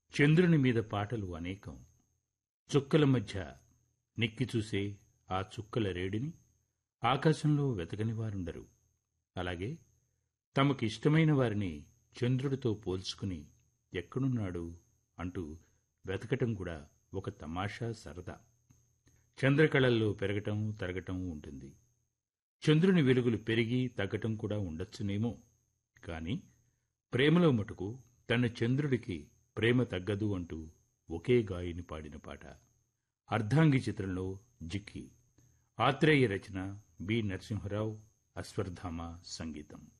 చంద్రుని మీద పాటలు అనేకం చుక్కల మధ్య నిక్కి చూసే ఆ చుక్కల రేడిని ఆకాశంలో వెతకని వారుండరు అలాగే తమకు ఇష్టమైన వారిని చంద్రుడితో పోల్చుకుని ఎక్కడున్నాడు అంటూ వెతకటం కూడా ఒక తమాషా సరదా చంద్రకళల్లో పెరగటం తరగటం ఉంటుంది చంద్రుని వెలుగులు పెరిగి తగ్గటం కూడా ఉండొచ్చునేమో కాని ప్రేమలో మటుకు తన చంద్రుడికి ప్రేమ తగ్గదు అంటూ ఒకే గాయని పాడిన పాట అర్ధాంగి చిత్రంలో జిక్కి ఆత్రేయ రచన బి నరసింహరావు అశ్వర్ధామ సంగీతం